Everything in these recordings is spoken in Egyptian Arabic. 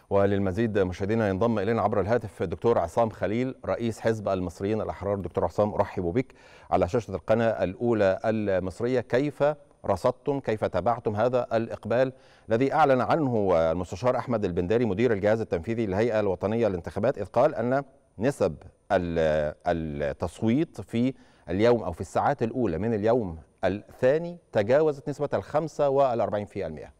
وللمزيد مشاهدينا ينضم الينا عبر الهاتف الدكتور عصام خليل رئيس حزب المصريين الاحرار دكتور عصام ارحب بك على شاشه القناه الاولى المصريه كيف رصدتم كيف تابعتم هذا الاقبال الذي اعلن عنه المستشار احمد البنداري مدير الجهاز التنفيذي للهيئه الوطنيه للانتخابات اذ قال ان نسب التصويت في اليوم او في الساعات الاولى من اليوم الثاني تجاوزت نسبه الخمسة والأربعين في المئة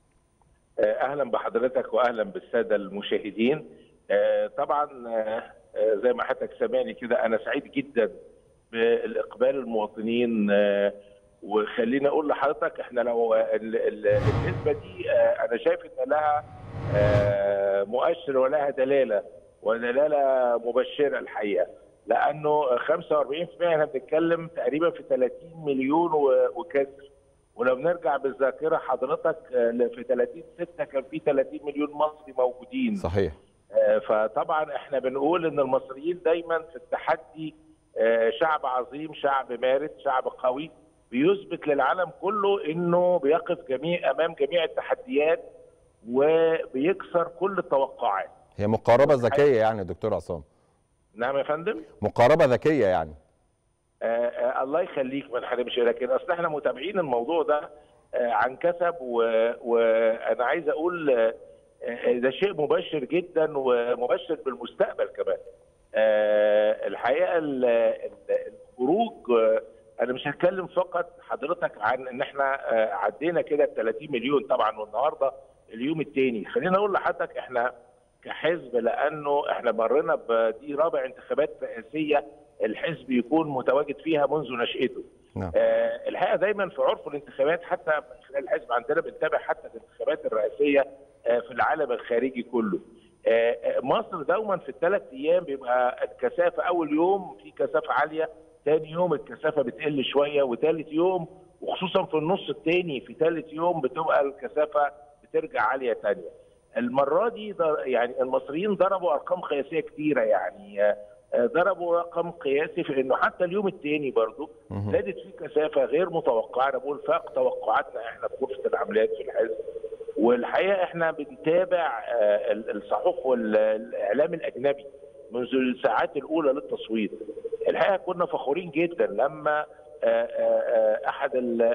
اهلا بحضرتك واهلا بالساده المشاهدين طبعا زي ما حضرتك سامعني كده انا سعيد جدا بالاقبال المواطنين وخليني اقول لحضرتك احنا لو النسبه دي انا شايف ان لها مؤشر ولها دلاله ودلاله مبشره الحقيقه لانه 45% احنا بنتكلم تقريبا في 30 مليون وكسر ولو نرجع بالذاكره حضرتك في 30 6 كان في 30 مليون مصري موجودين صحيح فطبعا احنا بنقول ان المصريين دايما في التحدي شعب عظيم شعب مارد شعب قوي بيثبت للعالم كله انه بيقف جميع امام جميع التحديات وبيكسر كل التوقعات هي مقاربه ذكيه يعني دكتور عصام نعم يا فندم مقاربه ذكيه يعني آه آه الله يخليك ما نحرمش لكن اصل احنا متابعين الموضوع ده آه عن كسب وانا عايز اقول ده شيء مبشر جدا ومبشر بالمستقبل كمان الحقيقه الخروج انا مش هتكلم فقط حضرتك عن ان احنا عدينا كده ال 30 مليون طبعا والنهارده اليوم الثاني خليني اقول لحضرتك احنا كحزب لانه احنا مرينا بدي رابع انتخابات رئاسيه الحزب يكون متواجد فيها منذ نشأته. نعم. آه الحقيقه دايما في عرف الانتخابات حتى من خلال الحزب عندنا بنتابع حتى الانتخابات الرئاسيه آه في العالم الخارجي كله. آه مصر دوما في الثلاث ايام بيبقى الكثافه اول يوم في كثافه عاليه، ثاني يوم الكثافه بتقل شويه، وثالث يوم وخصوصا في النص الثاني في ثالث يوم بتبقى الكثافه بترجع عاليه ثانيه. المره دي يعني المصريين ضربوا ارقام قياسيه كثيره يعني ضربوا رقم قياسي في انه حتى اليوم الثاني برضه زادت فيه كثافه غير متوقعه انا بقول فاق توقعاتنا احنا في غرفه العمليات في الحزب والحقيقه احنا بنتابع الصحف والاعلام الاجنبي منذ الساعات الاولى للتصويت الحقيقه كنا فخورين جدا لما احد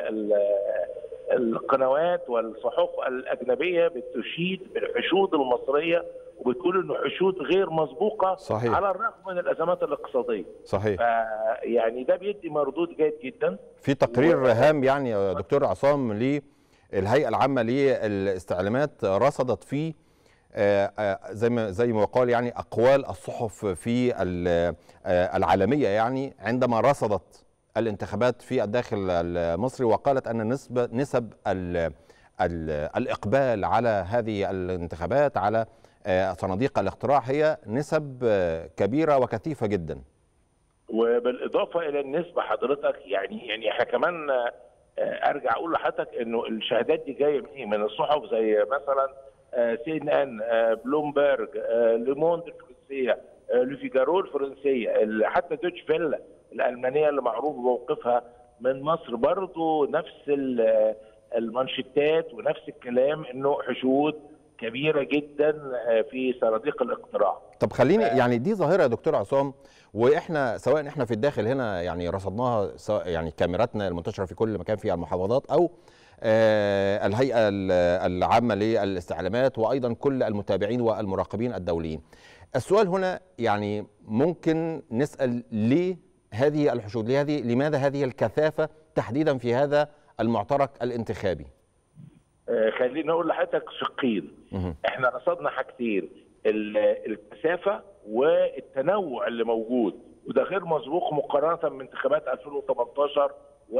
القنوات والصحف الاجنبيه بتشيد بالحشود المصريه وبتقول انه حشود غير مسبوقه صحيح. على الرغم من الازمات الاقتصاديه صحيح يعني ده بيدي مردود جيد جدا في تقرير و... هام يعني يا دكتور عصام للهيئه العامه للاستعلامات رصدت فيه زي ما زي ما قال يعني اقوال الصحف في العالميه يعني عندما رصدت الانتخابات في الداخل المصري وقالت ان نسبه نسب ال ال الاقبال على هذه الانتخابات على صناديق الاقتراع هي نسب كبيره وكثيفه جدا. وبالاضافه الى النسبه حضرتك يعني يعني احنا كمان ارجع اقول لحضرتك انه الشهادات دي جايه من من الصحف زي مثلا سي ان ان بلومبرج لوموند الفرنسيه لوفيجارو الفرنسيه حتى دوتش فيلا الالمانيه اللي معروف بموقفها من مصر برضه نفس المانشيتات ونفس الكلام انه حشود كبيره جدا في صناديق الاقتراع طب خليني يعني دي ظاهره يا دكتور عصام واحنا سواء احنا في الداخل هنا يعني رصدناها يعني كاميراتنا المنتشره في كل مكان في المحافظات او آه الهيئه العامه للاستعلامات وايضا كل المتابعين والمراقبين الدوليين. السؤال هنا يعني ممكن نسال ليه هذه الحشود؟ ليه هذه لماذا هذه الكثافه تحديدا في هذا المعترك الانتخابي؟ خليني اقول لحضرتك شقين احنا رصدنا حاجتين الكثافه والتنوع اللي موجود وده غير مسبوق مقارنه بانتخابات 2018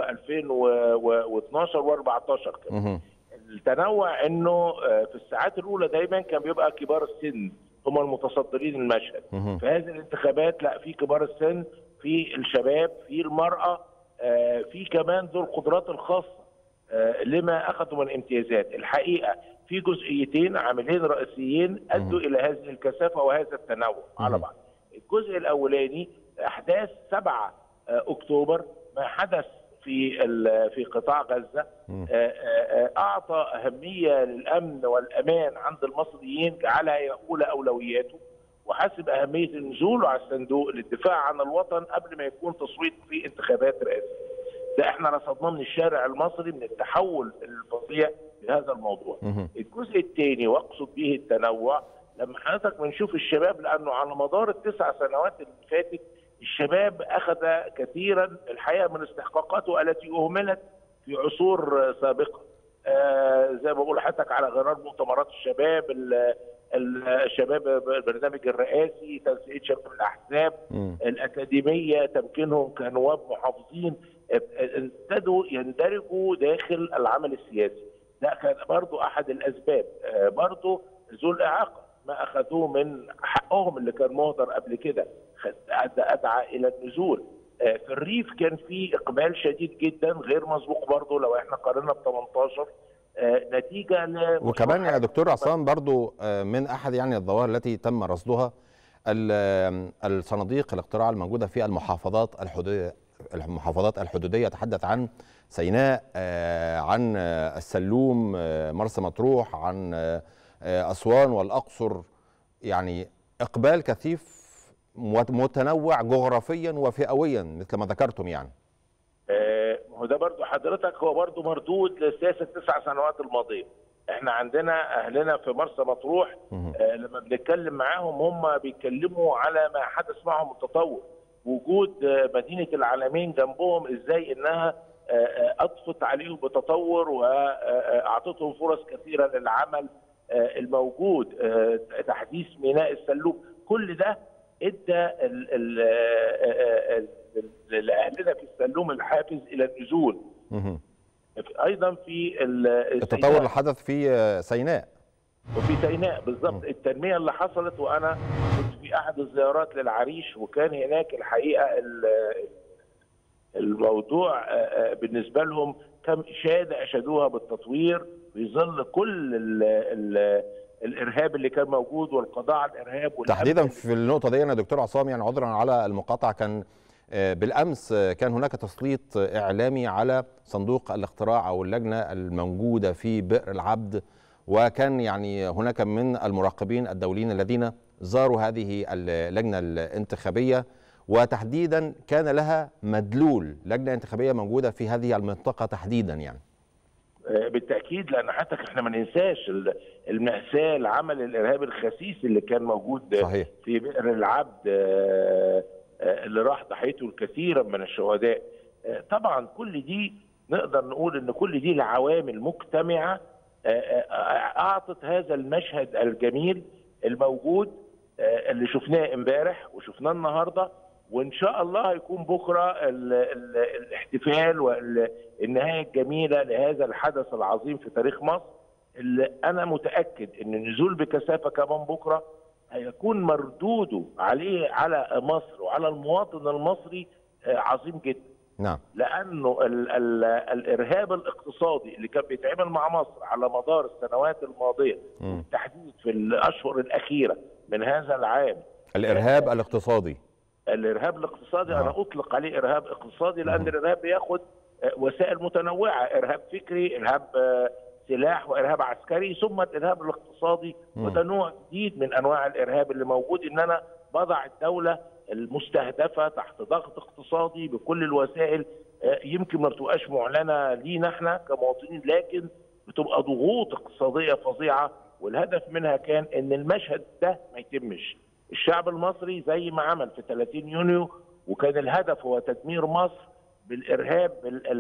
و2012 و14 كمان التنوع انه في الساعات الاولى دايما كان بيبقى كبار السن هم المتصدرين المشهد في هذه الانتخابات لا في كبار السن في الشباب في المراه في كمان ذو القدرات الخاصه لما اخذوا من امتيازات الحقيقه في جزئيتين عاملين رئيسيين ادوا الى هذه الكثافه وهذا التنوع على بعض الجزء الاولاني احداث 7 اكتوبر ما حدث في في قطاع غزه اعطى اهميه للامن والامان عند المصريين جعلها هي اولى اولوياته وحسب اهميه النزول على الصندوق للدفاع عن الوطن قبل ما يكون تصويت في انتخابات رئاسيه. ده احنا رصدناه من الشارع المصري من التحول الفظيع في هذا الموضوع. الجزء الثاني واقصد به التنوع لما حضرتك بنشوف الشباب لانه على مدار التسع سنوات اللي فاتت الشباب اخذ كثيرا الحقيقه من استحقاقاته التي اهملت في عصور سابقه. آه زي ما بقول لحضرتك على غرار مؤتمرات الشباب الشباب البرنامج الرئاسي تنسيق شباب الاحزاب م. الاكاديميه تمكينهم كنواب محافظين ابتدوا يندرجوا داخل العمل السياسي ده كان برضو احد الاسباب برضو ذو الاعاقه ما اخذوه من حقهم اللي كان مهدر قبل كده ادعى الى النزول في الريف كان في اقبال شديد جدا غير مسبوق برضه لو احنا قارنا ب 18 نتيجه ل وكمان يا دكتور عصام برضو من احد يعني الظواهر التي تم رصدها الصناديق الاقتراع الموجوده في المحافظات الحدوديه المحافظات الحدوديه تحدث عن سيناء عن السلوم مرسى مطروح عن اسوان والاقصر يعني اقبال كثيف متنوع جغرافيا وفئويا مثل ما ذكرتم يعني هو ده برضو حضرتك هو برضو مردود لسياسه التسع سنوات الماضيه احنا عندنا اهلنا في مرسى مطروح آه لما بنتكلم معاهم هم بيتكلموا على ما حدث معهم التطور وجود آه مدينه العالمين جنبهم ازاي انها آه اضفت عليهم بتطور واعطتهم فرص كثيره للعمل الموجود تحديث ميناء السلوم كل ده ادى لاهلنا في السلوم الحافز الى النزول ايضا في التطور اللي حدث في سيناء وفي سيناء بالظبط التنميه اللي حصلت وانا كنت في احد الزيارات للعريش وكان هناك الحقيقه الموضوع بالنسبه لهم كم اشاده اشادوها بالتطوير في ظل كل ال ال الارهاب اللي كان موجود والقضاء على الارهاب تحديدا في النقطه دي يا دكتور عصام يعني عذرا على المقاطعه كان بالامس كان هناك تسليط اعلامي على صندوق الاقتراع او اللجنه الموجوده في بئر العبد وكان يعني هناك من المراقبين الدوليين الذين زاروا هذه اللجنه الانتخابيه وتحديدا كان لها مدلول لجنه انتخابيه موجوده في هذه المنطقه تحديدا يعني بالتاكيد لان حتى احنا ما ننساش الماساه العمل الارهابي الخسيس اللي كان موجود صحيح. في بئر العبد اللي راح ضحيته الكثير من الشهداء طبعا كل دي نقدر نقول ان كل دي العوامل مجتمعه اعطت هذا المشهد الجميل الموجود اللي شفناه امبارح وشفناه النهارده وان شاء الله هيكون بكره ال ال الاحتفال والنهايه الجميله لهذا الحدث العظيم في تاريخ مصر اللي انا متاكد ان النزول بكثافه كمان بكره هيكون مردوده عليه على مصر وعلى المواطن المصري عظيم جدا. نعم. لانه ال ال الارهاب الاقتصادي اللي كان بيتعمل مع مصر على مدار السنوات الماضيه بالتحديد في الاشهر الاخيره من هذا العام. الارهاب الاقتصادي. الارهاب الاقتصادي آه. انا اطلق عليه ارهاب اقتصادي لان م. الارهاب بياخد وسائل متنوعه ارهاب فكري ارهاب سلاح وارهاب عسكري ثم الارهاب الاقتصادي م. وده نوع جديد من انواع الارهاب اللي موجود ان انا بضع الدوله المستهدفه تحت ضغط اقتصادي بكل الوسائل يمكن ما بتبقاش معلنه لينا احنا كمواطنين لكن بتبقى ضغوط اقتصاديه فظيعه والهدف منها كان ان المشهد ده ما يتمش الشعب المصري زي ما عمل في 30 يونيو وكان الهدف هو تدمير مصر بالارهاب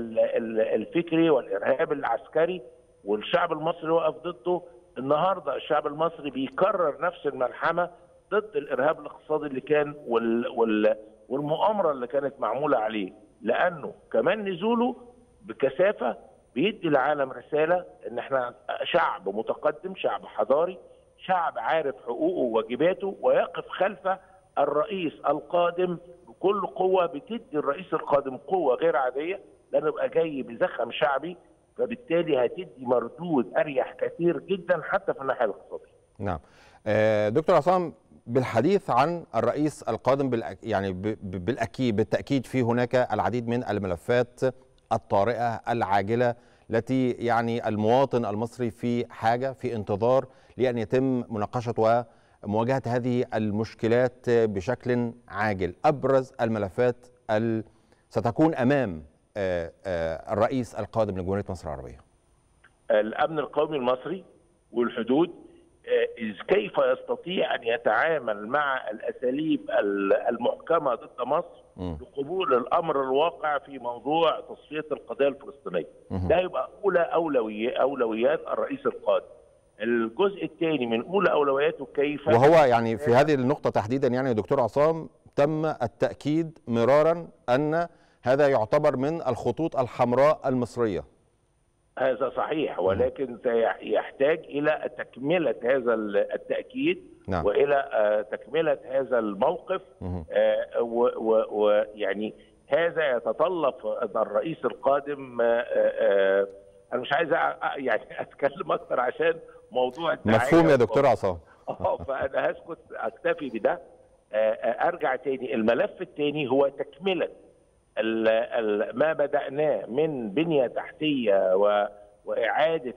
الفكري والارهاب العسكري والشعب المصري وقف ضده النهارده الشعب المصري بيكرر نفس الملحمه ضد الارهاب الاقتصادي اللي كان وال وال والمؤامره اللي كانت معموله عليه لانه كمان نزوله بكثافه بيدي العالم رساله ان احنا شعب متقدم شعب حضاري شعب عارف حقوقه وواجباته ويقف خلف الرئيس القادم بكل قوه بتدي الرئيس القادم قوه غير عاديه لانه يبقى جاي بزخم شعبي فبالتالي هتدي مردود اريح كثير جدا حتى في الناحيه الاقتصاديه. نعم. دكتور عصام بالحديث عن الرئيس القادم بالأك... يعني ب... بالاكيد بالتاكيد في هناك العديد من الملفات الطارئه العاجله التي يعني المواطن المصري في حاجه في انتظار لان يتم مناقشه ومواجهه هذه المشكلات بشكل عاجل ابرز الملفات ال ستكون امام الرئيس القادم لجمهوريه مصر العربيه الامن القومي المصري والحدود كيف يستطيع ان يتعامل مع الاساليب المحكمه ضد مصر لقبول الامر الواقع في موضوع تصفيه القضيه الفلسطينيه. ده يبقى اولى اولويات اولويات الرئيس القادم. الجزء الثاني من اولى اولوياته كيف وهو يعني في هذه النقطه تحديدا يعني دكتور عصام تم التاكيد مرارا ان هذا يعتبر من الخطوط الحمراء المصريه. هذا صحيح ولكن سيحتاج الى تكمله هذا التاكيد نعم. والى تكمله هذا الموقف ويعني هذا يتطلب الرئيس القادم انا مش عايز يعني اتكلم اكثر عشان موضوع مفهوم يا دكتور عصام اه فانا هسكت اكتفي بده ارجع تاني الملف الثاني هو تكمله ما بدأناه من بنية تحتية وإعادة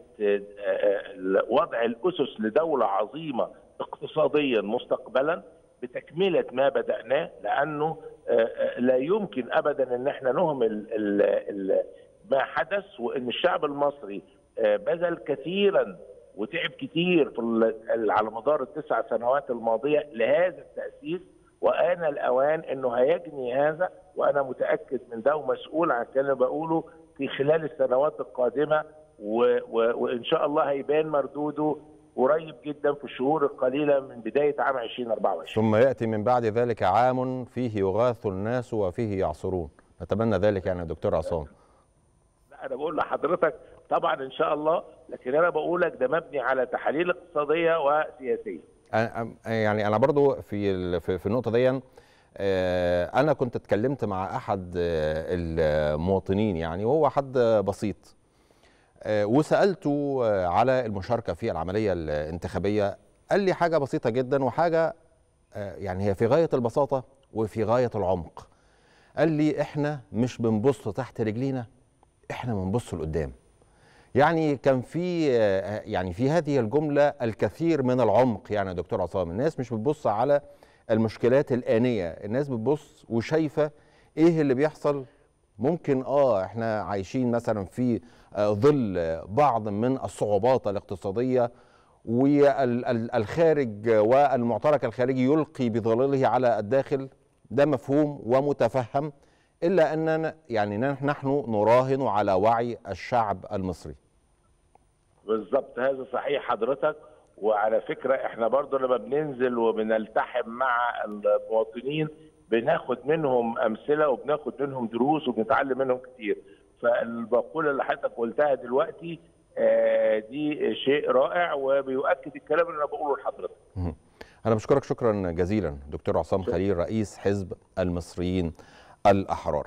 وضع الأسس لدولة عظيمة اقتصاديا مستقبلا بتكملة ما بدأناه لأنه لا يمكن أبدا أن احنا نهمل ما حدث وأن الشعب المصري بذل كثيرا وتعب كتير في على مدار التسع سنوات الماضية لهذا التأسيس وآن الأوان أنه هيجني هذا وانا متاكد من ده ومسؤول عن اللي بقوله في خلال السنوات القادمه و و وان شاء الله هيبان مردوده قريب جدا في الشهور القليله من بدايه عام 2024 ثم ياتي من بعد ذلك عام فيه يغاث الناس وفيه يعصرون نتمنى ذلك يعني دكتور عصام لا انا بقول لحضرتك طبعا ان شاء الله لكن انا بقول لك ده مبني على تحاليل اقتصاديه وسياسيه يعني انا برضو في في النقطه دي انا كنت اتكلمت مع احد المواطنين يعني وهو حد بسيط وسالته على المشاركه في العمليه الانتخابيه قال لي حاجه بسيطه جدا وحاجه يعني هي في غايه البساطه وفي غايه العمق قال لي احنا مش بنبص تحت رجلينا احنا بنبص لقدام يعني كان في يعني في هذه الجمله الكثير من العمق يعني يا دكتور عصام الناس مش بتبص على المشكلات الآنية الناس بتبص وشايفة ايه اللي بيحصل ممكن اه احنا عايشين مثلا في آه ظل بعض من الصعوبات الاقتصادية والخارج والمعترك الخارجي يلقي بظلاله على الداخل ده مفهوم ومتفهم الا اننا يعني نحن نراهن على وعي الشعب المصري بالظبط هذا صحيح حضرتك وعلى فكره احنا برضه لما بننزل وبنلتحم مع المواطنين بناخد منهم امثله وبناخد منهم دروس وبنتعلم منهم كتير فالمقوله اللي حضرتك قلتها دلوقتي آه دي شيء رائع وبيؤكد الكلام اللي انا بقوله لحضرتك. انا بشكرك شكرا جزيلا دكتور عصام خليل رئيس حزب المصريين الاحرار.